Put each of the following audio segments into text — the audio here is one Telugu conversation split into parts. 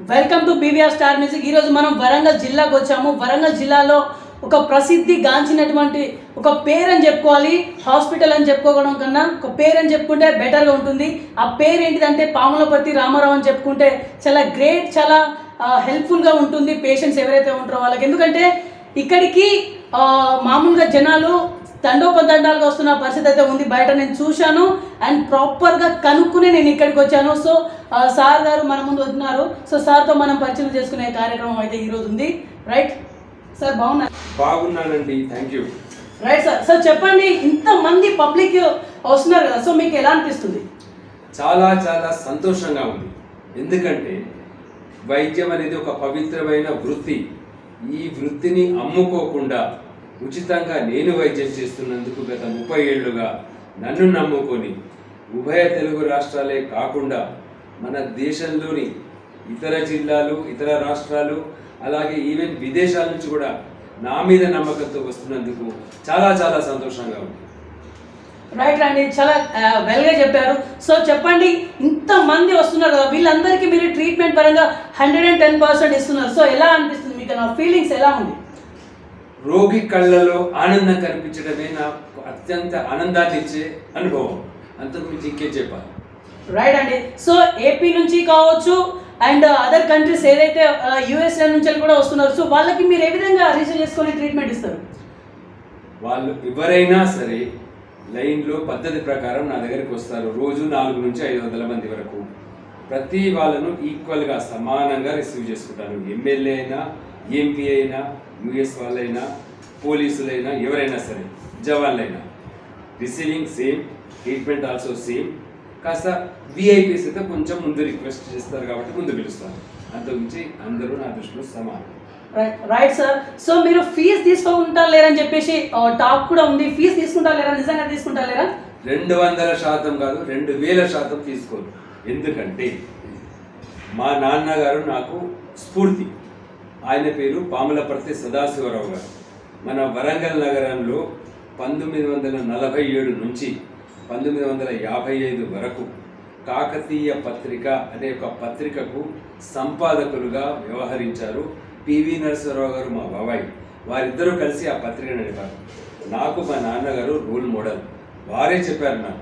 welcome to BVR star music ఈరోజు మనం వరంగల్ జిల్లాకు వచ్చాము వరంగల్ జిల్లాలో ఒక ప్రసిద్ధి గాంచినటువంటి ఒక పేరు అని చెప్పుకోవాలి హాస్పిటల్ అని చెప్పుకోవడం కన్నా ఒక పేరు అని చెప్పుకుంటే బెటర్గా ఉంటుంది ఆ పేరు ఏంటిదంటే పాములపర్తి రామారావు అని చెప్పుకుంటే చాలా గ్రేట్ చాలా హెల్ప్ఫుల్గా ఉంటుంది పేషెంట్స్ ఎవరైతే ఉంటారో వాళ్ళకి ఎందుకంటే ఇక్కడికి ఆ, మామూలుగా జనాలు తండోపతండాలుగా వస్తున్న పరిస్థితి అయితే ఉంది బయట నేను చూశాను అండ్ ప్రాపర్గా కనుక్కునే నేను ఇక్కడికి వచ్చాను సో ఆ, సార్ గారు మన ముందు వస్తున్నారు సో సార్తో మనం పరిచయం చేసుకునే కార్యక్రమం అయితే ఈరోజు ఉంది రైట్ సార్ బాగున్నారు బాగున్నానండి thank you right sir sir చెప్పండి ఇంతమంది పబ్లిక్ వస్తున్నారు కదా సో మీకు ఎలా అనిపిస్తుంది చాలా చాలా సంతోషంగా ఉంది ఎందుకంటే వైద్యం అనేది ఒక పవిత్రమైన వృత్తి ఈ వృత్తిని అమ్ముకోకుండా ఉచితంగా నేను వైద్యం చేస్తున్నందుకు గత ముప్పై ఏళ్ళుగా నన్ను నమ్ముకొని ఉభయ తెలుగు రాష్ట్రాలే కాకుండా మన దేశంలోని ఇతర జిల్లాలు ఇతర రాష్ట్రాలు అలాగే ఈవెన్ విదేశాల నుంచి కూడా నా మీద నమ్మకంతో వస్తున్నందుకు చాలా చాలా సంతోషంగా ఉంది రైట్ అండి చాలా వెల్గా చెప్పారు సో చెప్పండి ఇంతమంది వస్తున్నారు కదా వీళ్ళందరికీ మీరు ట్రీట్మెంట్ పరంగా హండ్రెడ్ అండ్ టెన్ పర్సెంట్ ఇస్తున్నారు సో ఎలా అనిపిస్తుంది మీకు నా ఫీలింగ్స్ ఎలా ఉంది రోగి కళ్ళలో ఆనందం కనిపించడమే నాకు అత్యంత ఆనందాన్ని ఇచ్చే అనుభవం అంతకు మించి ఇంకే చెప్పాలి రైట్ అండి సో ఏపీ నుంచి కావచ్చు అండ్ అదర్ కంట్రీస్ ఏదైతే యూఎస్ఏ నుంచి కూడా వస్తున్నారు సో వాళ్ళకి మీరు ఏ విధంగా రిసీవ్ చేసుకొని ట్రీట్మెంట్ ఇస్తారు వాళ్ళు ఎవరైనా సరే లైన్లో పద్ధతి ప్రకారం నా దగ్గరికి వస్తారు రోజు నాలుగు నుంచి ఐదు వందల మంది వరకు ప్రతి వాళ్ళను ఈక్వల్గా సమానంగా రిసీవ్ చేసుకుంటాను ఎమ్మెల్యే అయినా ఎంపీ అయినా యుఎస్ వాళ్ళైనా పోలీసులైనా ఎవరైనా సరే జవాన్లైనా receiving same treatment also same కాస్త విఐపీస్ అయితే కొంచెం ముందు రిక్వెస్ట్ చేస్తారు కాబట్టి ముందు పిలుస్తాను అంతకుమించి అందరూ నా దృష్టిలో సమానం రైట్ రైట్ సార్ సో మీరు ఫీజు తీసుకుంటారు లేరని చెప్పేసి టాక్ కూడా ఉంది ఫీజు తీసుకుంటారు లేరా నిజంగా తీసుకుంటారు లేరా రెండు వందల శాతం కాదు రెండు వేల శాతం తీసుకోరు ఎందుకంటే మా నాన్నగారు నాకు స్ఫూర్తి ఆయన పేరు పాములపర్తి సదాశివరావు గారు మన వరంగల్ నగరంలో పంతొమ్మిది వందల నలభై ఏడు నుంచి పంతొమ్మిది వందల యాభై ఐదు వరకు కాకతీయ పత్రిక అనే ఒక పత్రికకు సంపాదకులుగా వ్యవహరించారు పివి నరసింహరావు గారు మా బాబాయ్ వారిద్దరూ కలిసి ఆ పత్రిక నడిపారు నాకు మా నాన్నగారు రోల్ మోడల్ వారే చెప్పారు నాకు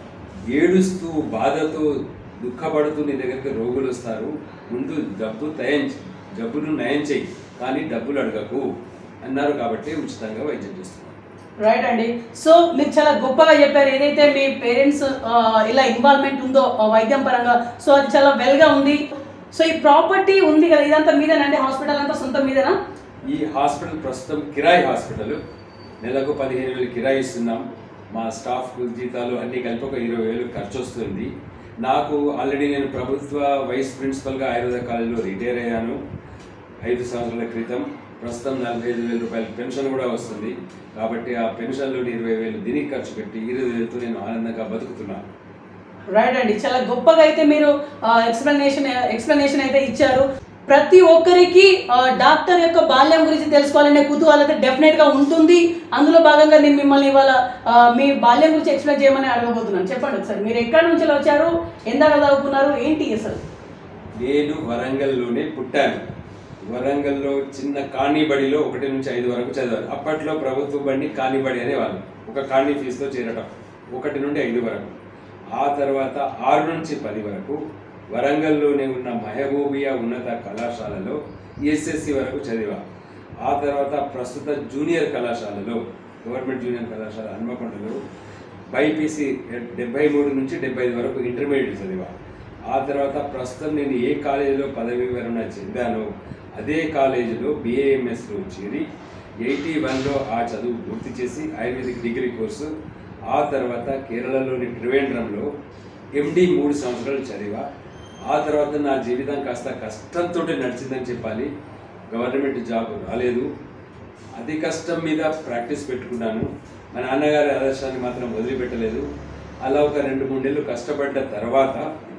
ఏడుస్తూ బాధతో దుఃఖపడుతూ నీ దగ్గరికి రోగులు వస్తారు ముందు డబ్బు తయం జబ్బును నయం చెయ్యి కానీ డబ్బులు అడగకు అన్నారు కాబట్టి ఉచితంగా వైద్యం చేస్తున్నాను రైట్ అండి సో మీరు చాలా గొప్పగా చెప్పారు ఏదైతే మీ పేరెంట్స్ ఇలా ఇన్వాల్వ్మెంట్ ఉందో ఆ, వైద్యం పరంగా సో అది చాలా వెల్గా ఉంది సో ఈ ప్రాపర్టీ ఉంది కదా ఇదంతా మీదేనండి హాస్పిటల్ అంతా సొంత మీదేనా ఈ హాస్పిటల్ ప్రస్తుతం కిరాయి హాస్పిటల్ నెలకు పదిహేను వేలు కిరాయి ఇస్తున్నాం మా స్టాఫ్ జీతాలు అన్నీ కలిపి ఒక ఇరవై వేలు ఖర్చు వస్తుంది నాకు ఆల్రెడీ నేను ప్రభుత్వ వైస్ ప్రిన్సిపల్గా ఆయుర్వేద కాలేజీలో రిటైర్ అయ్యాను ఐదు సంవత్సరాల క్రితం ప్రస్తుతం నలభై ఐదు వేల రూపాయల పెన్షన్ కూడా వస్తుంది కాబట్టి ఆ పెన్షన్లోని ఇరవై వేలు దీనికి ఖర్చు పెట్టి ఇరవై వేలతో నేను ఆనందంగా బతుకుతున్నాను రైట్ అండి చాలా గొప్పగా అయితే మీరు ఎక్స్ప్లెనేషన్ ఎక్స్ప్లెనేషన్ అయితే ఇచ్చారు ప్రతి ఒక్కరికి ఆ, డాక్టర్ యొక్క బాల్యం గురించి తెలుసుకోవాలనే కుతూహలం అయితే డెఫినెట్గా ఉంటుంది అందులో భాగంగా నేను మిమ్మల్ని ఇవాళ ఆ, మీ బాల్యం గురించి ఎక్స్ప్లెయిన్ చేయమని అడగబోతున్నాను చెప్పండి ఒకసారి మీరు ఎక్కడి నుంచి వచ్చారు ఎందాక చదువుకున్నారు ఏంటి అసలు నేను వరంగల్లోనే పుట్టాను వరంగల్లో చిన్న కాణిబడిలో ఒకటి నుంచి ఐదు వరకు చదివాను అప్పట్లో ప్రభుత్వ బండి కాణిబడి అనేవాళ్ళు ఒక కాణి ఫీజుతో చేరటం ఒకటి నుండి ఐదు వరకు ఆ తర్వాత ఆరు నుంచి పది వరకు వరంగల్లోనే ఉన్న మహబూబియా ఉన్నత కళాశాలలో ఎస్ఎస్సి వరకు చదివా ఆ తర్వాత ప్రస్తుత జూనియర్ కళాశాలలో గవర్నమెంట్ జూనియర్ కళాశాల హన్మకొండలో బైపీసీ డెబ్బై మూడు నుంచి డెబ్బై ఐదు వరకు ఇంటర్మీడియట్ చదివా ఆ తర్వాత ప్రస్తుతం నేను ఏ కాలేజీలో పదవి వివరణ చెందానో అదే కాలేజీలో బీఏఎంఎస్లో చేరి ఎయిటీ వన్లో ఆ చదువు పూర్తి చేసి ఆయుర్వేదిక్ డిగ్రీ కోర్సు ఆ తర్వాత కేరళలోని త్రివేంద్రంలో ఎండి మూడు సంవత్సరాలు చదివా ఆ తర్వాత నా జీవితం కాస్త కష్టంతో నడిచిందని చెప్పాలి గవర్నమెంట్ జాబ్ రాలేదు అతి కష్టం మీద ప్రాక్టీస్ పెట్టుకున్నాను మా నాన్నగారి ఆదర్శాన్ని మాత్రం వదిలిపెట్టలేదు అలా ఒక రెండు మూడు నెలలు కష్టపడ్డ తర్వాత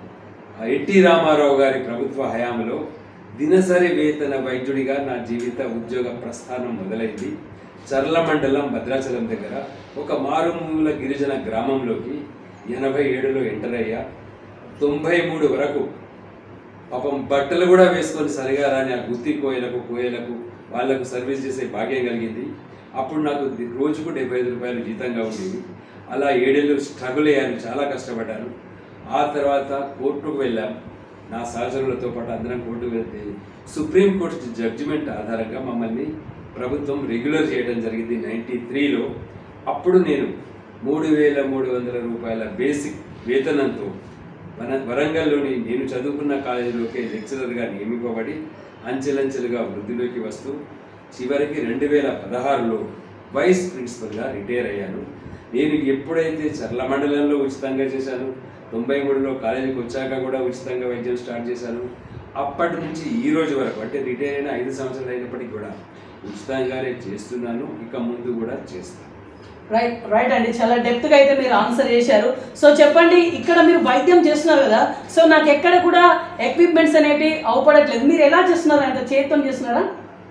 ఆ ఎన్టీ రామారావు గారి ప్రభుత్వ హయాంలో దినసరి వేతన వైద్యుడిగా నా జీవిత ఉద్యోగ ప్రస్థానం మొదలైంది చర్ల మండలం భద్రాచలం దగ్గర ఒక మారుమూల గిరిజన గ్రామంలోకి ఎనభై ఏడులో ఎంటర్ అయ్యా తొంభై మూడు వరకు పాపం బట్టలు కూడా వేసుకొని సరిగా రాని ఆ గుత్తి కోయలకు కోయలకు వాళ్ళకు సర్వీస్ చేసే భాగ్యం కలిగింది అప్పుడు నాకు ది- రోజుకు డెబ్బై ఐదు రూపాయలు జీతంగా ఉండేది అలా ఏడేళ్ళు స్ట్రగుల్ అయ్యాను చాలా కష్టపడ్డాను ఆ తర్వాత కోర్టుకు వెళ్ళాం నా సహచరులతో పాటు అందరం కోర్టుకు వెళ్తే సుప్రీంకోర్టు జడ్జిమెంట్ ఆధారంగా మమ్మల్ని ప్రభుత్వం రెగ్యులర్ చేయడం జరిగింది నైంటీ త్రీలో అప్పుడు నేను మూడు వేల మూడు వందల రూపాయల బేసిక్ వేతనంతో మన వరంగల్లోని నేను చదువుకున్న కాలేజీలోకి లెక్చరర్గా నియమింపబడి అంచెలంచెలుగా వృద్ధిలోకి వస్తూ చివరికి రెండు వేల పదహారులో వైస్ ప్రిన్సిపల్గా రిటైర్ అయ్యాను నేను ఎప్పుడైతే చర్ల మండలంలో ఉచితంగా చేశాను తొంభై మూడులో కాలేజీకి వచ్చాక కూడా ఉచితంగా వైద్యం స్టార్ట్ చేశాను అప్పటి నుంచి ఈ రోజు వరకు అంటే రిటైర్ అయిన ఐదు సంవత్సరాలు అయినప్పటికీ కూడా ఉచితంగానే చేస్తున్నాను ఇక ముందు కూడా చేస్తాను రైట్ రైట్ అండి చాలా డెప్త్గా అయితే మీరు ఆన్సర్ చేశారు సో చెప్పండి ఇక్కడ మీరు వైద్యం చేస్తున్నారు కదా సో నాకు ఎక్కడ కూడా ఎక్విప్మెంట్స్ అనేవి అవపడట్లేదు మీరు ఎలా చేస్తున్నారు అంటే చేతితో చేస్తున్నారా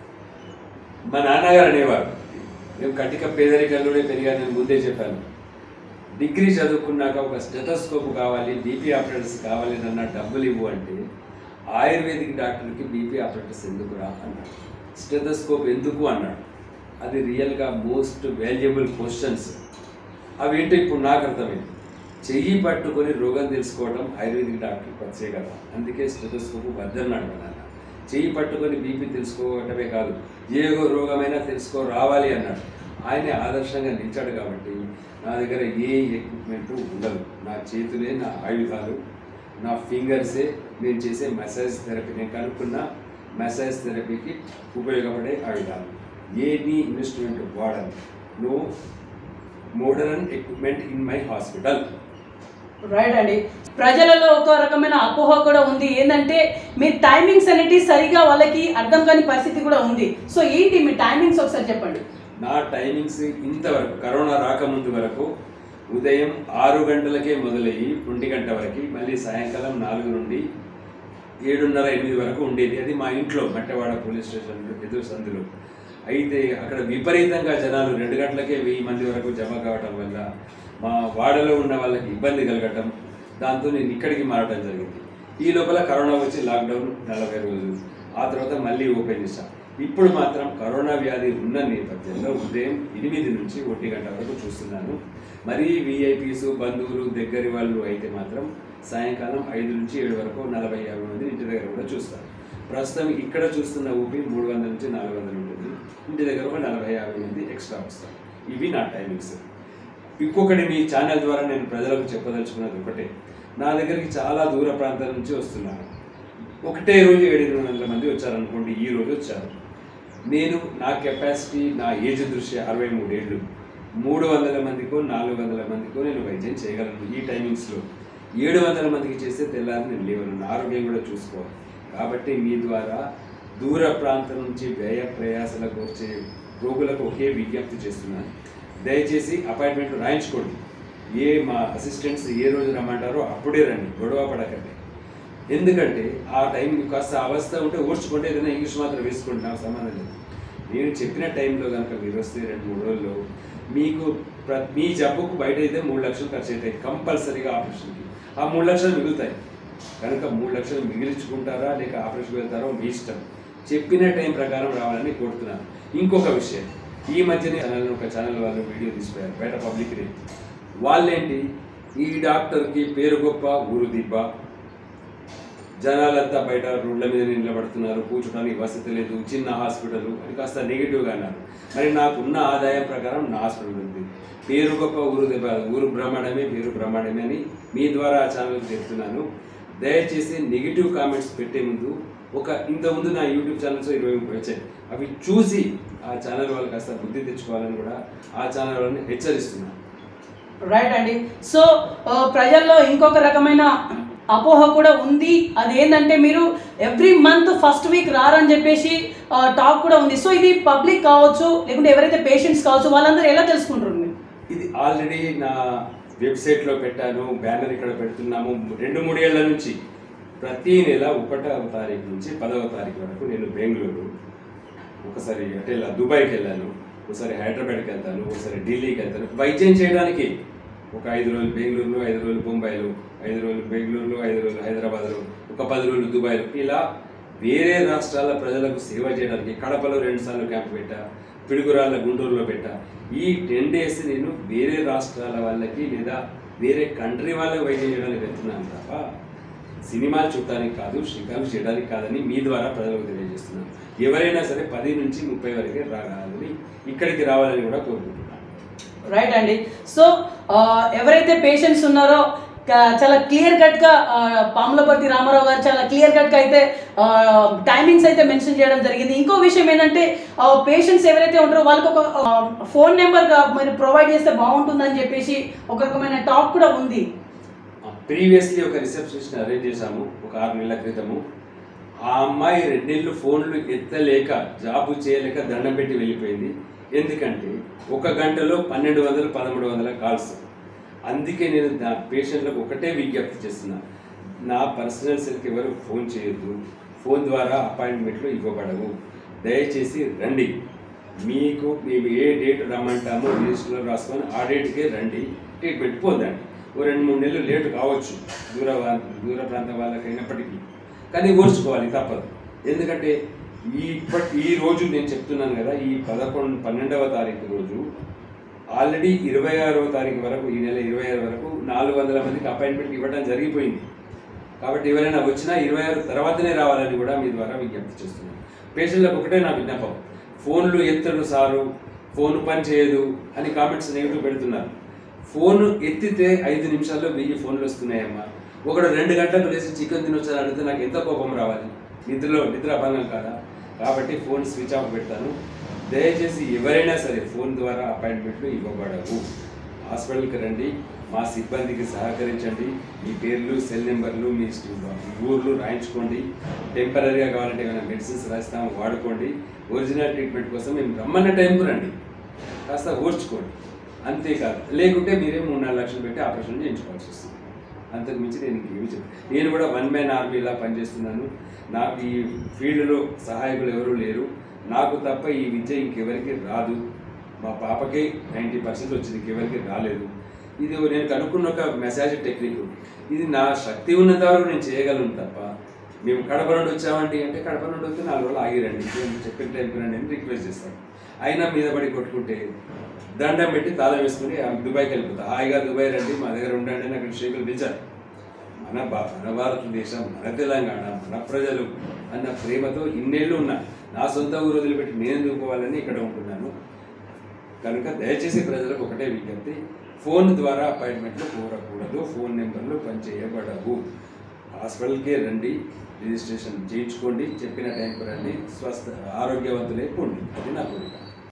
మా నాన్నగారు అనేవారు మేము కటిక పేదరికంలోనే పెరిగాను నేను ముందే చెప్పాను డిగ్రీ చదువుకున్నాక ఒక స్టెథోస్కోప్ కావాలి బీపీ ఆపరేటర్స్ కావాలి అన్న డబ్బులు ఇవ్వు అంటే ఆయుర్వేదిక్ డాక్టర్కి బీపీ ఆపరేటర్స్ ఎందుకు రా అన్నాడు స్టెథోస్కోప్ ఎందుకు అన్నాడు అది రియల్గా మోస్ట్ వాల్యుబుల్ క్వశ్చన్స్ అవేంటో ఇప్పుడు నాకు అర్థమైంది చెయ్యి పట్టుకొని రోగం తెలుసుకోవడం ఆయుర్వేదిక్ డాక్టర్ ప్రత్యేకత అందుకే స్టెథోస్కోప్ వద్దన్నాడు మా నాన్న చెయ్యి పట్టుకొని బీపీ తెలుసుకోవటమే కాదు ఏ రోగమైనా తెలుసుకో రావాలి అన్నాడు ఆయనే ఆదర్శంగా నిలిచాడు కాబట్టి నా దగ్గర ఏ ఎక్విప్మెంట్ ఉండదు నా చేతులే నా ఆయుధాలు నా ఫింగర్సే నేను చేసే మసాజ్ థెరపీ నేను కనుక్కున్న మసాజ్ థెరపీకి ఉపయోగపడే ఆయుధాలు ఏమీ ఇన్వెస్ట్మెంట్ వాడను no modern equipment in my hospital right అండి ప్రజలలో ఒక రకమైన అపోహ కూడా ఉంది ఏంటంటే మీ టైమింగ్స్ అనేటివి సరిగా వాళ్ళకి అర్థం కాని పరిస్థితి కూడా ఉంది సో ఏంటి మీ టైమింగ్స్ ఒకసారి చెప్పండి నా టైమింగ్స్ ఇంతవరకు కరోనా రాకముందు వరకు ఉదయం ఆరు గంటలకే మొదలయ్యి ఒంటి గంట వరకు మళ్ళీ సాయంకాలం నాలుగు నుండి ఏడున్నర ఎనిమిది వరకు ఉండేది అది మా ఇంట్లో మట్టవాడ పోలీస్ స్టేషన్ ఎదురు సందులో అయితే అక్కడ విపరీతంగా జనాలు రెండు గంటలకే వెయ్యి మంది వరకు జమ కావటం వల్ల మా వాడలో ఉన్న వాళ్ళకి ఇబ్బంది కలగటం దాంతో నేను ఇక్కడికి మారడం జరిగింది ఈ లోపల కరోనా వచ్చి లాక్డౌన్ నలభై రోజులు ఆ తర్వాత మళ్ళీ ఓపెన్ చేశాం ఇప్పుడు మాత్రం కరోనా వ్యాధి ఉన్న నేపథ్యంలో ఉదయం ఎనిమిది నుంచి ఒంటి గంట వరకు చూస్తున్నాను మరీ విఐపీస్ బంధువులు దగ్గరి వాళ్ళు అయితే మాత్రం సాయంకాలం ఐదు నుంచి ఏడు వరకు నలభై యాభై మంది ఇంటి దగ్గర కూడా చూస్తారు ప్రస్తుతం ఇక్కడ చూస్తున్న ఊపి మూడు వందల నుంచి నాలుగు వందలు ఉంటుంది ఇంటి దగ్గర ఒక నలభై యాభై మంది ఎక్స్ట్రా వస్తారు ఇవి నా టైమింగ్స్ ఇంకొకటి మీ ఛానల్ ద్వారా నేను ప్రజలకు చెప్పదలుచుకున్నది ఒకటే నా దగ్గరికి చాలా దూర ప్రాంతాల నుంచి వస్తున్నారు ఒకటే రోజు ఏడు వందల మంది వచ్చారనుకోండి ఈ రోజు వచ్చారు నేను నా కెపాసిటీ నా ఏజ్ దృష్ట్యా అరవై మూడేళ్ళు మూడు వందల మందికో నాలుగు వందల మందికో నేను వైద్యం చేయగలను ఈ టైమింగ్స్లో ఏడు వందల మందికి చేస్తే తెల్లారి నేను లేవను నా ఆరోగ్యం కూడా చూసుకోవాలి కాబట్టి మీ ద్వారా దూర ప్రాంతం నుంచి వ్యయ ప్రయాసలకు వచ్చే రోగులకు ఒకే విజ్ఞప్తి చేస్తున్నాను దయచేసి అపాయింట్మెంట్ రాయించుకోండి ఏ మా అసిస్టెంట్స్ ఏ రోజు రమ్మంటారో అప్పుడే రండి గొడవ పడకండి ఎందుకంటే ఆ టైం మీకు కాస్త అవస్థ ఉంటే ఓర్చుకుంటే ఏదైనా ఇంగ్లీష్ మాత్రం వేసుకోండి నాకు సంబంధం లేదు నేను చెప్పిన టైంలో కనుక మీరు వస్తే రెండు మూడు రోజుల్లో మీకు ప్ర మీ జబ్బుకు బయట అయితే మూడు లక్షలు ఖర్చు అవుతాయి కంపల్సరీగా ఆపరేషన్కి ఆ మూడు లక్షలు మిగులుతాయి కనుక మూడు లక్షలు మిగిలించుకుంటారా లేక ఆపరేషన్కి వెళ్తారో మీ ఇష్టం చెప్పిన టైం ప్రకారం రావాలని కోరుతున్నాను ఇంకొక విషయం ఈ మధ్యనే ఛానల్ ఒక ఛానల్ వాళ్ళు వీడియో తీసిపోయారు బయట పబ్లిక్ని వాళ్ళేంటి ఈ డాక్టర్కి పేరు గొప్ప ఊరు దిబ్బ జనాలంతా బయట రోడ్ల మీద నిలబడుతున్నారు కూర్చోడానికి వసతి లేదు చిన్న హాస్పిటల్ అని కాస్త నెగిటివ్గా అన్నారు మరి నాకున్న ఆదాయం ప్రకారం నా హాస్పిటల్ ఉంది పేరు గొప్ప ఊరు దెబ్బ ఊరు బ్రహ్మాండమే పేరు బ్రహ్మాండమే అని మీ ద్వారా ఆ ఛానల్కి చెప్తున్నాను దయచేసి నెగిటివ్ కామెంట్స్ పెట్టే ముందు ఒక ఇంతకుముందు నా యూట్యూబ్ ఛానల్స్ ఇరవై ముప్పై వచ్చాయి అవి చూసి ఆ ఛానల్ వాళ్ళు కాస్త బుద్ధి తెచ్చుకోవాలని కూడా ఆ ఛానల్ వాళ్ళని హెచ్చరిస్తున్నాను రైట్ అండి సో ఆ, ప్రజల్లో ఇంకొక రకమైన అపోహ కూడా ఉంది అదేంటంటే మీరు ఎవ్రీ మంత్ ఫస్ట్ వీక్ రారని చెప్పేసి టాక్ కూడా ఉంది సో ఇది పబ్లిక్ కావచ్చు లేకుంటే ఎవరైతే పేషెంట్స్ కావచ్చు వాళ్ళందరూ ఎలా తెలుసుకుంటారు మీరు ఇది ఆల్రెడీ నా వెబ్సైట్లో పెట్టాను బ్యానర్ ఇక్కడ పెడుతున్నాము రెండు మూడేళ్ల నుంచి ప్రతి నెల ఒకటవ తారీఖు నుంచి పదవ తారీఖు వరకు నేను బెంగళూరు ఒకసారి అటు వెళ్ళా దుబాయ్కి వెళ్ళాను ఒకసారి హైదరాబాద్కి వెళ్తాను ఒకసారి ఢిల్లీకి వెళ్తాను వైద్యం చేయడానికి ఒక ఐదు రోజులు బెంగళూరులో ఐదు రోజులు బొంబాయిలో ఐదు రోజులు బెంగళూరులో ఐదు రోజులు హైదరాబాద్లో ఒక పది రోజులు దుబాయ్లో ఇలా వేరే రాష్ట్రాల ప్రజలకు సేవ చేయడానికి కడపలో రెండు సార్లు క్యాంప్ పెట్టా పిడుగురాళ్ళ గుంటూరులో పెట్టా ఈ టెన్ డేస్ నేను వేరే రాష్ట్రాల వాళ్ళకి లేదా వేరే కంట్రీ వాళ్ళకి వైద్యం చేయడానికి వెళ్తున్నాను తప్ప సినిమాలు చూడటానికి కాదు శ్రీకాంత్ చేయడానికి కాదని మీ ద్వారా ప్రజలకు తెలియజేస్తున్నాను ఎవరైనా సరే పది నుంచి ముప్పై వరకే రాగాలని ఇక్కడికి రావాలని కూడా కోరుకుంటున్నాను రైట్ అండి సో ఆ, ఎవరైతే పేషెంట్స్ ఉన్నారో క- చాలా క్లియర్ కట్గా పాములపర్తి రామారావు గారు చాలా క్లియర్ కట్గా అయితే టైమింగ్స్ అయితే మెన్షన్ చేయడం జరిగింది ఇంకో విషయం ఏంటంటే పేషెంట్స్ ఎవరైతే ఉంటారో వాళ్ళకి ఒక ఫోన్ నెంబర్ మీరు ప్రొవైడ్ చేస్తే బాగుంటుందని చెప్పేసి ఒక రకమైన టాక్ కూడా ఉంది ప్రీవియస్లీ ఒక రిసెప్షనిస్ట్ అరేంజ్ చేశాము ఒక ఆరు నెలల క్రితము ఆ అమ్మాయి రెండేళ్ళు ఫోన్లు ఎత్తలేక జాబు చేయలేక దండం పెట్టి వెళ్ళిపోయింది ఎందుకంటే ఒక గంటలో పన్నెండు వందలు పదమూడు వందల కాల్స్ అందుకే నేను నా పేషెంట్లకు ఒకటే విజ్ఞప్తి చేస్తున్నా నా పర్సనల్ సెల్కి ఎవరు ఫోన్ చేయొద్దు ఫోన్ ద్వారా అపాయింట్మెంట్లు ఇవ్వబడవు దయచేసి రండి మీకు మేము ఏ డేట్ రమ్మంటామో లిస్టులో రాసుకొని ఆ డేట్కే రండి ట్రీట్మెంట్ పొందండి ఓ రెండు మూడు నెలలు లేటు కావచ్చు దూర వా- దూర ప్రాంత వాళ్ళకి అయినప్పటికీ కానీ ఓర్చుకోవాలి తప్పదు ఎందుకంటే ఈ ఇప్పటి ఈ రోజు నేను చెప్తున్నాను కదా ఈ పదకొండు పన్నెండవ తారీఖు రోజు ఆల్రెడీ ఇరవై ఆరవ తారీఖు వరకు ఈ నెల ఇరవై ఆరు వరకు నాలుగు వందల మందికి అపాయింట్మెంట్ ఇవ్వడం జరిగిపోయింది కాబట్టి ఎవరైనా వచ్చినా ఇరవై ఆరు తర్వాతనే రావాలని కూడా మీ ద్వారా విజ్ఞప్తి చేస్తున్నాను పేషెంట్లకు ఒకటే నా విన్నపం ఫోన్లు ఎత్తడు సారు ఫోన్ పని చేయదు అని కామెంట్స్ నెగిటివ్ పెడుతున్నారు ఫోన్ ఎత్తితే ఐదు నిమిషాల్లో వెయ్యి ఫోన్లు వస్తున్నాయమ్మా ఒకడు రెండు గంటలకు లేచి చికెన్ తినొచ్చాను అడిగితే నాకు ఎంత కోపం రావాలి నిద్రలో నిద్రాభంగం కాదా కాబట్టి ఫోన్ స్విచ్ ఆఫ్ పెడతాను దయచేసి ఎవరైనా సరే ఫోన్ ద్వారా అపాయింట్మెంట్లు ఇవ్వబడవు హాస్పిటల్కి రండి మా సిబ్బందికి సహకరించండి మీ పేర్లు సెల్ నెంబర్లు మీ స్టి- మీ ఊర్లు రాయించుకోండి టెంపరీగా కావాలంటే ఏమైనా మెడిసిన్స్ రాస్తాము వాడుకోండి ఒరిజినల్ ట్రీట్మెంట్ కోసం మేము రమ్మన్న టైంకు రండి కాస్త ఓర్చుకోండి అంతేకాదు లేకుంటే మీరే మూడు నాలుగు లక్షలు పెట్టి ఆపరేషన్ చేయించుకోవాల్సి వస్తుంది అంతకు మించి నేను ఇంకేమి చెప్పను నేను కూడా వన్ మ్యాన్ ఆర్మీలా పనిచేస్తున్నాను నాకు ఈ ఫీల్డ్లో సహాయకులు ఎవరూ లేరు నాకు తప్ప ఈ విద్య ఇంకెవరికి రాదు మా పాపకి నైంటీ పర్సెంట్ వచ్చింది ఇంకెవరికి రాలేదు ఇది నేను కనుక్కున్న ఒక మెసేజ్ టెక్నిక్ ఇది నా శక్తి ఉన్నంత వరకు నేను చేయగలను తప్ప మేము కడప నుండి వచ్చామండి అంటే కడప నుండి వస్తే నాలుగు రోజులు ఆగిరండి మేము చెప్పిన టైంకి రండి అని రిక్వెస్ట్ చేస్తాను అయినా మీద పడి కొట్టుకుంటే దండం పెట్టి తాళం వేసుకుని ఆ దుబాయ్కి వెళ్ళిపోతా హాయిగా దుబాయ్ రండి మా దగ్గర ఉండండి అని అక్కడ షేకులు పిలిచారు మన భా మన భారతదేశం మన తెలంగాణ మన ప్రజలు అన్న ప్రేమతో ఇన్నేళ్ళు ఉన్నా నా సొంత ఊరు వదిలిపెట్టి నేను దూకోవాలని ఇక్కడ ఉంటున్నాను కనుక దయచేసి ప్రజలకు ఒకటే విజ్ఞప్తి ఫోన్ ద్వారా అపాయింట్మెంట్లు కోరకూడదు ఫోన్ నెంబర్లు పనిచేయబడవు హాస్పిటల్కే రండి రిజిస్ట్రేషన్ చేయించుకోండి చెప్పిన టైంకి రండి స్వస్థ ఆరోగ్యవంతులై పోండి అది నా కోరిక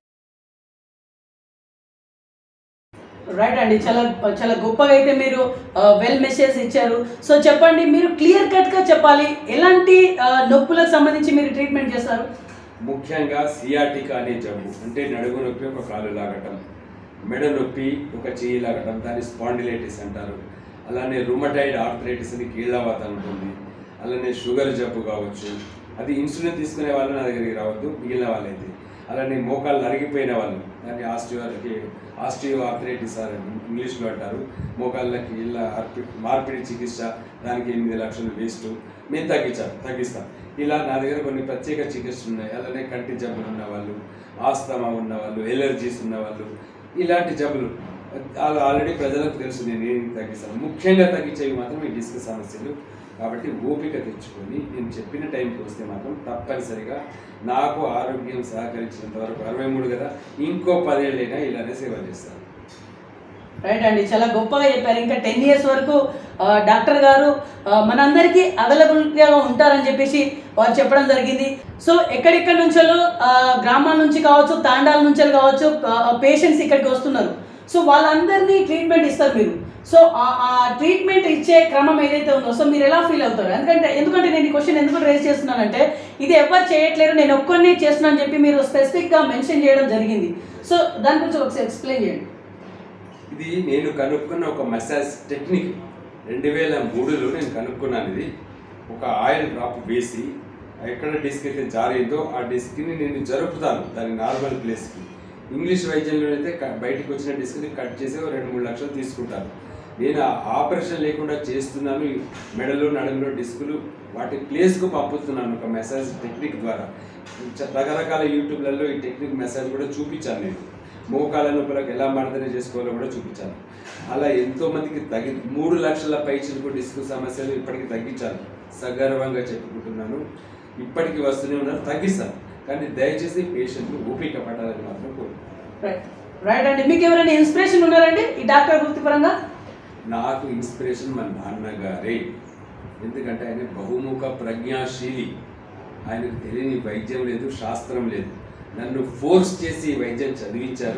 రైట్ అండి చాలా చాలా గొప్పగా అయితే మీరు వెల్ మెసేజ్ ఇచ్చారు సో చెప్పండి మీరు క్లియర్ కట్గా చెప్పాలి ఎలాంటి ఆ, నొప్పులకు సంబంధించి మీరు ట్రీట్మెంట్ చేస్తారు ముఖ్యంగా సియాటికా అనే జబ్బు అంటే నడుము నొప్పి ఒక కాలు లాగటం మెడ నొప్పి ఒక చెయ్యి లాగటం దాన్ని స్పాండిలైటిస్ అంటారు అలానే రుమటైడ్ ఆర్థరైటిస్ అని కీళ్ళవాత ఉంటుంది అలానే షుగర్ జబ్బు కావచ్చు అది ఇన్సులిన్ తీసుకునే వాళ్ళు నా దగ్గరికి రావద్దు మిగిలిన వాళ్ళైతే అలానే మోకాళ్ళు అరిగిపోయిన వాళ్ళు దాన్ని ఆస్టియో ఆస్టియో ఆర్థరైటిస్ అని ఇంగ్లీష్లో అంటారు మోకాళ్ళకి ఇలా అర్పి మార్పిడి చికిత్స దానికి ఎనిమిది లక్షలు వేస్ట్ మేము తగ్గించాం తగ్గిస్తాం ఇలా నా దగ్గర కొన్ని ప్రత్యేక చికిత్సలు ఉన్నాయి అలానే కంటి జబ్బులు ఉన్న వాళ్ళు ఆస్తమా ఉన్న వాళ్ళు ఎలర్జీస్ ఉన్న వాళ్ళు ఇలాంటి జబ్బులు వాళ్ళు ఆల్రెడీ ప్రజలకు తెలుసు నేను ఏం తగ్గిస్తాను ముఖ్యంగా తగ్గించేవి మాత్రం ఈ డిస్క్ సమస్యలు కాబట్టి ఓపిక తెచ్చుకొని నేను చెప్పిన టైంకి వస్తే మాత్రం తప్పనిసరిగా నాకు ఆరోగ్యం సహకరించినంత వరకు అరవై మూడు కదా ఇంకో పదేళ్ళైనా ఇలానే సేవ చేస్తాను రైట్ అండి చాలా గొప్పగా చెప్పారు ఇంకా టెన్ ఇయర్స్ వరకు ఆ, డాక్టర్ గారు ఆ, మనందరికీ అవైలబుల్గా ఉంటారని చెప్పేసి వారు చెప్పడం జరిగింది సో ఎక్కడెక్కడి నుంచో ఆ, గ్రామాల నుంచి కావచ్చు తాండాల నుంచి కావచ్చు పేషెంట్స్ ఇక్కడికి వస్తున్నారు సో వాళ్ళందరినీ ట్రీట్మెంట్ ఇస్తారు మీరు సో ఆ- ఆ ట్రీట్మెంట్ ఇచ్చే క్రమం ఏదైతే ఉందో సో మీరు ఎలా ఫీల్ అవుతారు ఎందుకంటే ఎందుకంటే నేను ఈ క్వశ్చన్ ఎందుకు రేజ్ చేస్తున్నానంటే ఇది ఎవరు చేయట్లేరు నేను ఒక్కరినే చేస్తున్నాను అని చెప్పి మీరు స్పెసిఫిక్గా మెన్షన్ చేయడం జరిగింది సో దాని గురించి ఒకసారి ఎక్స్ప్లెయిన్ చేయండి ఇది నేను కనుక్కున్న ఒక మసాజ్ టెక్నిక్ రెండు వేల మూడులో నేను కనుక్కున్నాను ఇది ఒక ఆయిల్ డ్రాప్ వేసి ఎక్కడ డిస్క్ అయితే జారిందో ఆ డిస్క్ని నేను జరుపుతాను దాని నార్మల్ ప్లేస్కి ఇంగ్లీష్ వైద్యంలో అయితే క- బయటికి వచ్చిన డిస్క్ని కట్ చేసి ఓ రెండు మూడు లక్షలు తీసుకుంటారు నేను ఆ ఆపరేషన్ లేకుండా చేస్తున్నాను ఈ మెడలో నడుములో డిస్కులు వాటి ప్లేస్కు పంపుతున్నాను ఒక మెసేజ్ టెక్నిక్ ద్వారా చ- రకరకాల యూట్యూబ్లలో ఈ టెక్నిక్ మెసేజ్ కూడా చూపించాను నేను మోకాల నొప్పులకు ఎలా మర్దన చేసుకోవాలో కూడా చూపించాను అలా ఎంతో మందికి తగ్గి మూడు లక్షల పైచిలకు డిస్క్ సమస్యలు ఇప్పటికి తగ్గించాను సగర్వంగా చెప్పుకుంటున్నాను ఇప్పటికి వస్తూనే ఉన్నారు తగ్గిస్తాను కానీ దయచేసి పేషెంట్లు ఓపిక పడాలని మాత్రం కోరుకుంటున్నాను రైట్ రైట్ అండి మీకు ఎవరైనా ఇన్స్పిరేషన్ ఉన్నారండి ఈ డాక్టర్ వృత్తిపరంగా నాకు ఇన్స్పిరేషన్ మా నాన్నగారే ఎందుకంటే ఆయన బహుముఖ ప్రజ్ఞాశీలి ఆయనకు తెలియని వైద్యం లేదు శాస్త్రం లేదు నన్ను ఫోర్స్ చేసి ఈ వైద్యం చదివించారు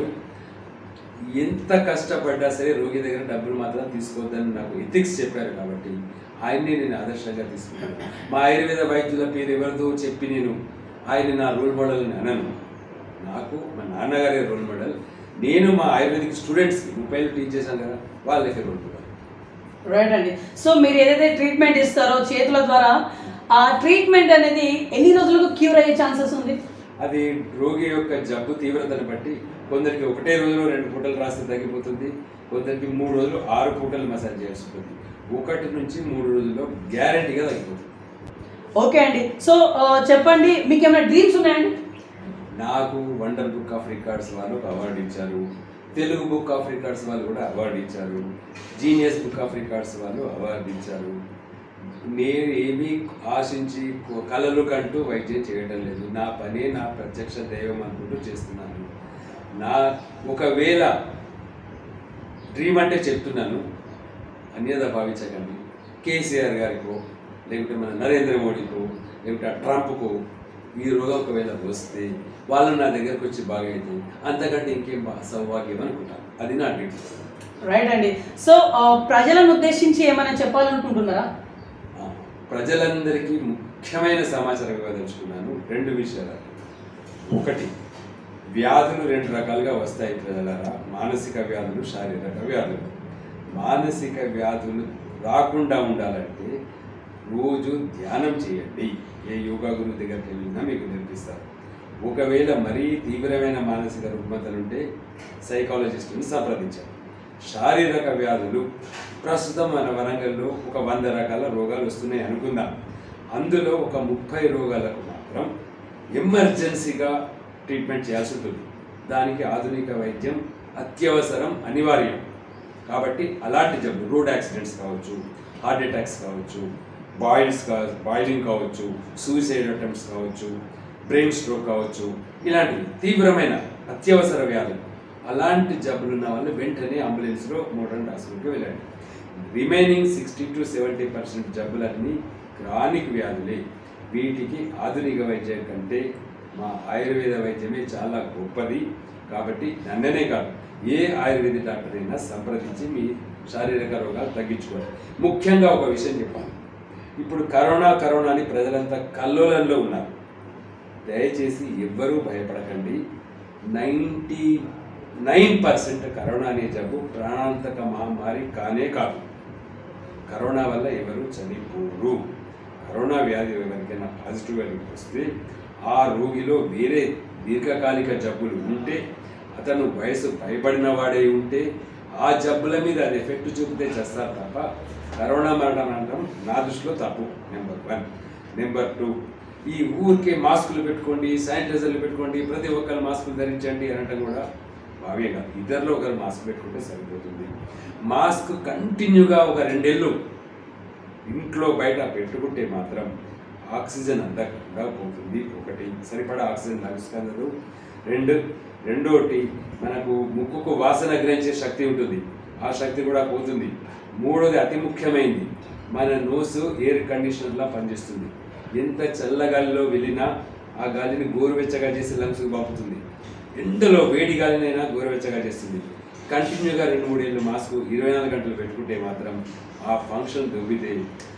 ఎంత కష్టపడ్డా సరే రోగి దగ్గర డబ్బులు మాత్రం తీసుకోవద్దని నాకు ఎథిక్స్ చెప్పారు కాబట్టి ఆయన్ని నేను ఆదర్శంగా తీసుకున్నాను మా ఆయుర్వేద వైద్యుల పేరు ఎవరిదో చెప్పి నేను ఆయన నా రోల్ మోడల్ అని అనను నాకు మా నాన్నగారే రోల్ మోడల్ నేను మా ఆయుర్వేదిక్ స్టూడెంట్స్కి ముప్పై ఏళ్ళు టీచ్ చేశాను కదా వాళ్ళకి రోల్ మోడల్ రైట్ అండి సో మీరు ఏదైతే ట్రీట్మెంట్ ఇస్తారో చేతుల ద్వారా ఆ ట్రీట్మెంట్ అనేది ఎన్ని రోజులకు క్యూర్ అయ్యే ఛాన్సెస్ ఉంది అది రోగి యొక్క జబ్బు తీవ్రతను బట్టి కొందరికి ఒకటే రోజులో రెండు పూటలు రాస్తే తగ్గిపోతుంది కొందరికి మూడు రోజులు ఆరు పూటలు మసాజ్ చేయాల్సి ఉంటుంది ఒకటి నుంచి మూడు రోజుల్లో గ్యారంటీగా తగ్గిపోతుంది ఓకే అండి సో ఆ, చెప్పండి మీకు ఏమైనా డ్రీమ్స్ ఉన్నాయండి నాకు వండర్ బుక్ ఆఫ్ రికార్డ్స్ వాళ్ళు ఒక అవార్డు ఇచ్చారు తెలుగు బుక్ ఆఫ్ రికార్డ్స్ వాళ్ళు కూడా అవార్డు ఇచ్చారు జీనియస్ బుక్ ఆఫ్ రికార్డ్స్ వాళ్ళు అవార్డు ఇచ్చారు నేను ఏమీ ఆశించి కొ- కలలు కంటూ వైద్యం చేయడం లేదు నా పనే నా ప్రత్యక్ష దైవం అనుకుంటూ చేస్తున్నాను నా ఒకవేళ డ్రీమ్ అంటే చెప్తున్నాను అన్యత భావించకండి కేసీఆర్ గారికో లేకుంటే మన నరేంద్ర మోడీకో లేకుంటే ఆ ట్రంప్కో ఈ రోగం ఒకవేళ వస్తే వాళ్ళు నా దగ్గరకు వచ్చి బాగైతే అంతకంటే ఇంకేం బా- సౌభాగ్యం అనుకుంటాను అది నా డ్రీమ్ రైట్ అండి సో ఆ, ప్రజలను ఉద్దేశించి ఏమైనా చెప్పాలనుకుంటున్నారా ఆ, ప్రజలందరికీ ముఖ్యమైన సమాచారం ఇవ్వదలుచుకున్నాను రెండు విషయాలు ఒకటి వ్యాధులు రెండు రకాలుగా వస్తాయి ప్రజలారా మానసిక వ్యాధులు శారీరక వ్యాధులు మానసిక వ్యాధులు రాకుండా ఉండాలంటే రోజు ధ్యానం చేయండి ఏ యోగా గురువు దగ్గరికి వెళ్ళినా మీకు నేర్పిస్తారు ఒకవేళ మరీ తీవ్రమైన మానసిక రుగ్మతలుంటే సైకాలజిస్టుని సంప్రదించాలి శారీరక వ్యాధులు ప్రస్తుతం మన వరంగల్లో ఒక వంద రకాల రోగాలు వస్తున్నాయి అనుకుందాం అందులో ఒక ముప్పై రోగాలకు మాత్రం ఎమర్జెన్సీగా ట్రీట్మెంట్ చేయాల్సి ఉంటుంది దానికి ఆధునిక వైద్యం అత్యవసరం అనివార్యం కాబట్టి అలాంటి జబ్బులు రోడ్ యాక్సిడెంట్స్ కావచ్చు హార్ట్ అటాక్స్ కావచ్చు బాయిల్స్ కా బాయిలింగ్ కావచ్చు సూసైడ్ అటెంప్ట్స్ కావచ్చు బ్రెయిన్ స్ట్రోక్ కావచ్చు ఇలాంటివి తీవ్రమైన అత్యవసర వ్యాధులు అలాంటి జబ్బులు ఉన్న వాళ్ళు వెంటనే అంబులెన్స్లో మోడర్న్ హాస్పిటల్కి వెళ్ళండి remaining sixty to seventy percent జబ్బులన్నీ క్రానిక్ వ్యాధులే వీటికి ఆధునిక వైద్యం కంటే మా ఆయుర్వేద వైద్యమే చాలా గొప్పది కాబట్టి నన్ననే కాదు ఏ ఆయుర్వేద డాక్టర్ అయినా సంప్రదించి మీ శారీరక రోగాలు తగ్గించుకోవాలి ముఖ్యంగా ఒక విషయం చెప్పాలి ఇప్పుడు కరోనా కరోనా అని ప్రజలంతా కల్లోలంలో ఉన్నారు దయచేసి ఎవ్వరూ భయపడకండి నైంటీ నైన్ పర్సెంట్ కరోనా అనే జబ్బు ప్రాణాంతక మహమ్మారి కానే కాదు కరోనా వల్ల ఎవరు చనిపోరు కరోనా వ్యాధి ఎవరికైనా పాజిటివ్ అని వస్తే ఆ రోగిలో వేరే దీర్ఘకాలిక జబ్బులు ఉంటే అతను వయసు భయపడిన వాడే ఉంటే ఆ జబ్బుల మీద అది ఎఫెక్ట్ చూపితే చేస్తారు తప్ప కరోనా మరణం అనడం నా దృష్టిలో తప్పు నెంబర్ వన్ నెంబర్ టూ ఈ ఊరికే మాస్కులు పెట్టుకోండి శానిటైజర్లు పెట్టుకోండి ప్రతి ఒక్కరు మాస్కులు ధరించండి అనటం కూడా భావ్యం కాదు ఇద్దరిలో ఒకరు మాస్క్ పెట్టుకుంటే సరిపోతుంది మాస్క్ కంటిన్యూగా ఒక రెండేళ్ళు ఇంట్లో బయట పెట్టుకుంటే మాత్రం ఆక్సిజన్ అందకుండా పోతుంది ఒకటి సరిపడా ఆక్సిజన్ లభిస్తుంది రెండు రెండోటి మనకు ముక్కుకు వాసన గ్రహించే శక్తి ఉంటుంది ఆ శక్తి కూడా పోతుంది మూడోది అతి ముఖ్యమైనది మన నోసు ఎయిర్ కండిషనర్లా పనిచేస్తుంది ఎంత చల్లగాలిలో వెళ్ళినా ఆ గాలిని గోరువెచ్చగా చేసి లంగ్స్కి పంపుతుంది ఎండలో వేడి గాలినైనా గోరువెచ్చగా చేస్తుంది కంటిన్యూగా రెండు మూడేళ్ళు మాస్క్ ఇరవై నాలుగు గంటలు పెట్టుకుంటే మాత్రం ఆ ఫంక్షన్ దొబ్బితే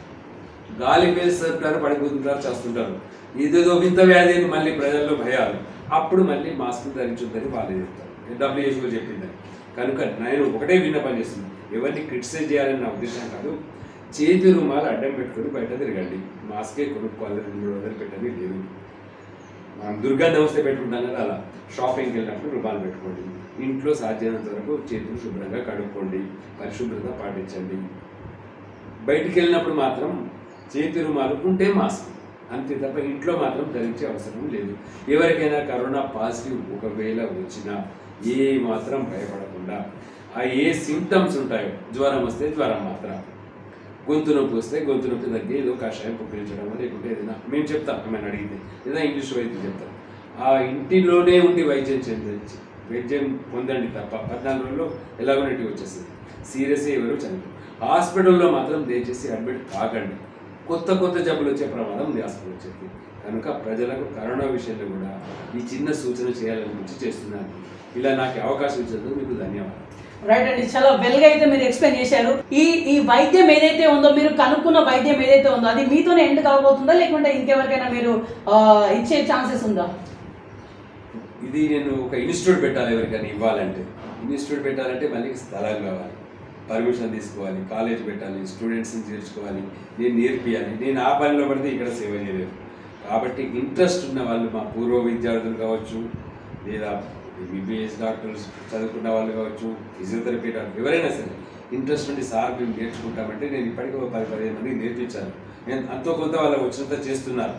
గాలి పీల్చుతుంటారు పడిపోతుంటారు చేస్తుంటారు ఇదేదో వింత వ్యాధి అని మళ్ళీ ప్రజల్లో భయాలు అప్పుడు మళ్ళీ మాస్క్ ధరించొద్దని వాళ్ళు చెప్తారు డబ్ల్యూహెచ్ఓ చెప్పిందని కనుక నేను ఒకటే విన్నపం చేస్తున్నాను ఎవరిని క్రిటిసైజ్ చేయాలని నా ఉద్దేశం కాదు చేతి రుమాలు అడ్డం పెట్టుకొని బయట తిరగండి మాస్కే కొనుక్కోవాలి రెండు మూడు వందలు పెట్టని లేదు మనం దుర్గంధం వస్తే పెట్టుకుంటాం కదా అలా షాపింగ్కి వెళ్ళినప్పుడు రుమాలు పెట్టుకోండి ఇంట్లో సాధ్యమైనంత వరకు చేతులు శుభ్రంగా కడుక్కోండి పరిశుభ్రత పాటించండి బయటికి వెళ్ళినప్పుడు మాత్రం చేతి రుమాలు ఉంటే మాస్క్ అంతే తప్ప ఇంట్లో మాత్రం ధరించే అవసరం లేదు ఎవరికైనా కరోనా పాజిటివ్ ఒకవేళ వచ్చినా ఏ మాత్రం భయపడకుండా ఆ ఏ సిమ్టమ్స్ ఉంటాయో జ్వరం వస్తే జ్వరం మాత్రం గొంతు నొప్పి వస్తే గొంతు నొప్పి తగ్గి ఏదో కషాయం పుక్కించడం లేకుంటే ఏదైనా మేము చెప్తాం ఏమైనా అడిగితే లేదా ఇంగ్లీష్ వైద్యం చెప్తాం ఆ ఇంటిలోనే ఉండి వైద్యం చెందించి వైద్యం పొందండి తప్ప పద్నాలుగు రోజుల్లో ఎలాగో నెట్టి వచ్చేస్తుంది సీరియస్ ఎవరు చనిపోయి హాస్పిటల్లో మాత్రం దయచేసి అడ్మిట్ కాకండి కొత్త కొత్త జబ్బులు వచ్చే ప్రమాదం ఉంది హాస్పిటల్ వచ్చేది కనుక ప్రజలకు కరోనా విషయంలో కూడా ఈ చిన్న సూచన చేయాలని గురించి చేస్తున్నాను ఇలా నాకు ఈ అవకాశం ఇచ్చినందుకు మీకు ధన్యవాదాలు రైట్ అండి చాలా వెల్గా అయితే మీరు ఎక్స్ప్లెయిన్ చేశారు ఈ ఈ వైద్యం ఏదైతే ఉందో మీరు కనుక్కున్న వైద్యం ఏదైతే ఉందో అది మీతోనే ఎండ్ కాకపోతుందా లేకుంటే ఇంకెవరికైనా మీరు ఆ, ఇచ్చే ఛాన్సెస్ ఉందా ఇది నేను ఒక ఇన్స్టిట్యూట్ పెట్టాలి ఎవరికైనా ఇవ్వాలంటే ఇన్స్టిట్యూట్ పెట్టాలంటే మళ్ళీ స్థలం కావాలి పర్మిషన్ తీసుకోవాలి కాలేజ్ పెట్టాలి స్టూడెంట్స్ని చేర్చుకోవాలి నేను నేర్పియాలి నేను ఆ పనిలో పడితే ఇక్కడ సేవ చేయలేదు కాబట్టి ఇంట్రెస్ట్ ఉన్న వాళ్ళు మా పూర్వ విద్యార్థులు కావచ్చు లేదా ఎంబీబీఎస్ డాక్టర్స్ చదువుకున్న వాళ్ళు కావచ్చు ఫిజియోథెరపీ డాక్టర్ ఎవరైనా సరే ఇంట్రెస్ట్ ఉండి సార్ మేము నేర్చుకుంటామంటే నేను ఇప్పటికీ ఒక పది పదిహేను మందికి నేర్పించాను నేను అంతో కొంత వాళ్ళకి వచ్చినంత చేస్తున్నాను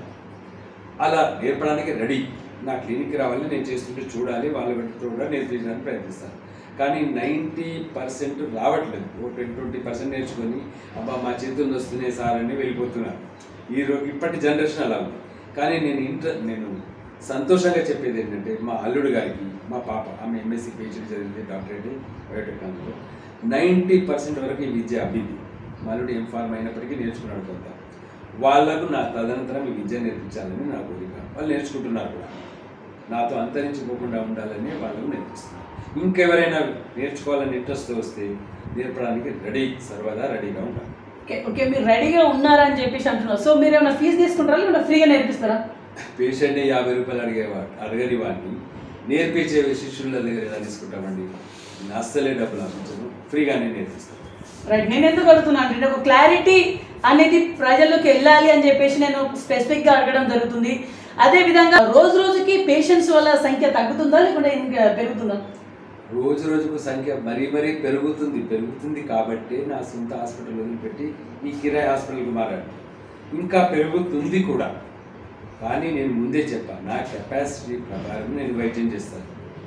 అలా నేర్పడానికి రెడీ నా క్లినిక్కి రావాలి నేను చేస్తుంటే చూడాలి వాళ్ళ బట్టి కూడా నేర్పించడానికి ప్రయత్నిస్తాను కానీ నైంటీ పర్సెంట్ రావట్లేదు ఓ టెన్ ట్వంటీ పర్సెంట్ నేర్చుకొని అబ్బా మా చేతులు వస్తున్నాయి సార్ అని వెళ్ళిపోతున్నారు ఈ రోజు ఇప్పటి జనరేషన్ అలా ఉంది కానీ నేను ఇంట్ర నేను సంతోషంగా చెప్పేది ఏంటంటే మా అల్లుడు గారికి మా పాప ఆమె ఎంఎస్సీ పిహెచ్డి చదివింది డాక్టరేట్ బయోటెక్నాలజీలో నైంటీ పర్సెంట్ వరకు ఈ విద్య అబ్బింది మా అల్లుడు ఎం ఫార్మ్ అయినప్పటికీ నేర్చుకున్నాడు కొంత వాళ్ళకు నా తదనంతరం ఈ విద్య నేర్పించాలని నా కోరిక వాళ్ళు నేర్చుకుంటున్నారు కూడా నాతో అంతరించిపోకుండా ఉండాలని వాళ్ళకు నేర్పిస్తున్నాను ఇంకెవరైనా నేర్చుకోవాలని ఇంట్రెస్ట్ వస్తే నేర్పడానికి రెడీ సర్వదా రెడీగా ఉంటాను ఓకే ఓకే మీరు రెడీగా ఉన్నారని చెప్పేసి అంటున్నారు సో మీరు ఏమైనా ఫీజు తీసుకుంటారా లేకుంటే ఫ్రీగా నేర్పిస్తారా పేషెంట్ యాభై రూపాయలు అడిగేవా అడగని వాడిని నేర్పించే శిష్యుల దగ్గర ఎలా తీసుకుంటామండి నేను అస్సలే డబ్బులు ఆశించను ఫ్రీగానే నేర్పిస్తాను రైట్ నేను ఎందుకు అడుగుతున్నా అంటే ఒక క్లారిటీ అనేది ప్రజల్లోకి వెళ్ళాలి అని చెప్పేసి నేను స్పెసిఫిక్గా అడగడం జరుగుతుంది అదే విధంగా రోజు రోజుకి పేషెంట్స్ వల్ల సంఖ్య తగ్గుతుందా లేకుంటే ఇంకా పెరుగుతుందా రోజు రోజుకు సంఖ్య మరీ మరీ పెరుగుతుంది పెరుగుతుంది కాబట్టే నా సొంత హాస్పిటల్ వదిలిపెట్టి ఈ కిరాయి హాస్పిటల్కి మారాను ఇంకా పెరుగుతుంది కూడా కానీ నేను ముందే చెప్పాను నా కెపాసిటీ ప్రకారం నేను వైద్యం చేస్తాను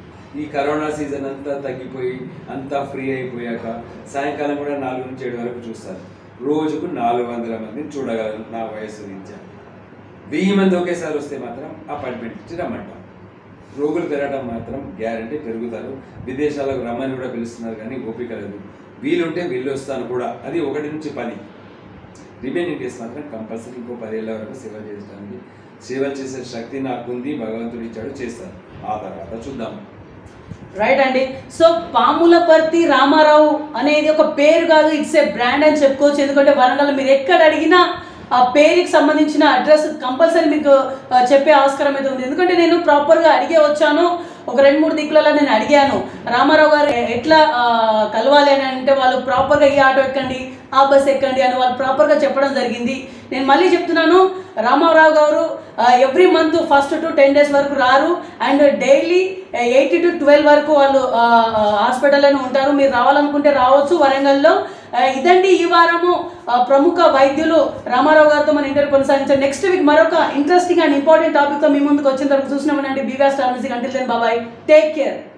ఈ కరోనా సీజన్ అంతా తగ్గిపోయి అంతా ఫ్రీ అయిపోయాక సాయంకాలం కూడా నాలుగు నుంచి ఏడు వరకు చూస్తాను రోజుకు నాలుగు వందల మందిని చూడగలను నా వయస్సు రీత్యా వెయ్యి మంది ఒకేసారి వస్తే మాత్రం అపాయింట్మెంట్ ఇచ్చి రమ్మంటాం రోగులు పెరగడం మాత్రం గ్యారంటీ పెరుగుతారు విదేశాలకు రమ్మని కూడా పిలుస్తున్నారు కానీ ఓపిక లేదు వీలుంటే వీళ్ళు వస్తాను కూడా అది ఒకటి నుంచి పది రిమైనింగ్ డేస్ మాత్రం కంపల్సరీ ఇంకో పదేళ్ళ వరకు సేవలు చేయడానికి సేవలు చేసే శక్తి నాకుంది భగవంతుడు ఇచ్చాడు చేస్తాను ఆ తర్వాత చూద్దాం రైట్ అండి సో పాములపర్తి రామారావు అనేది ఒక పేరు కాదు ఇట్స్ ఏ బ్రాండ్ అని చెప్పుకోవచ్చు ఎందుకంటే వరంగల్ మీరు ఎక్కడ అడిగినా ఆ పేరుకి సంబంధించిన అడ్రస్ కంపల్సరీ మీకు ఆ, చెప్పే ఆస్కారం అయితే ఉంది ఎందుకంటే నేను ప్రాపర్గా అడిగే వచ్చాను ఒక రెండు మూడు దిక్కులలో నేను అడిగాను రామారావు గారు ఎ- ఎట్లా ఆ, కలవాలి అని అంటే వాళ్ళు ప్రాపర్గా ఈ ఆటో ఎక్కండి ఆ బస్ ఎక్కండి అని వాళ్ళు ప్రాపర్గా చెప్పడం జరిగింది నేను మళ్ళీ చెప్తున్నాను రామారావు గారు every month first to ten days వరకు రారు and daily eight to twelve వరకు వాళ్ళు హాస్పిటల్లోనే ఉంటారు మీరు రావాలనుకుంటే రావచ్చు వరంగల్లో ఆ, ఇదండి ఈ వారము ఆ, ప్రముఖ వైద్యులు రామారావు గారితో మన ఇంటర్వ్యూ కొనసాగించాం నెక్స్ట్ వీక్ మరొక ఇంట్రెస్టింగ్ అండ్ ఇంపార్టెంట్ టాపిక్తో మీ ముందుకు వచ్చిన తర్వాత చూసినామనండి బీవా star music until then bye bye take care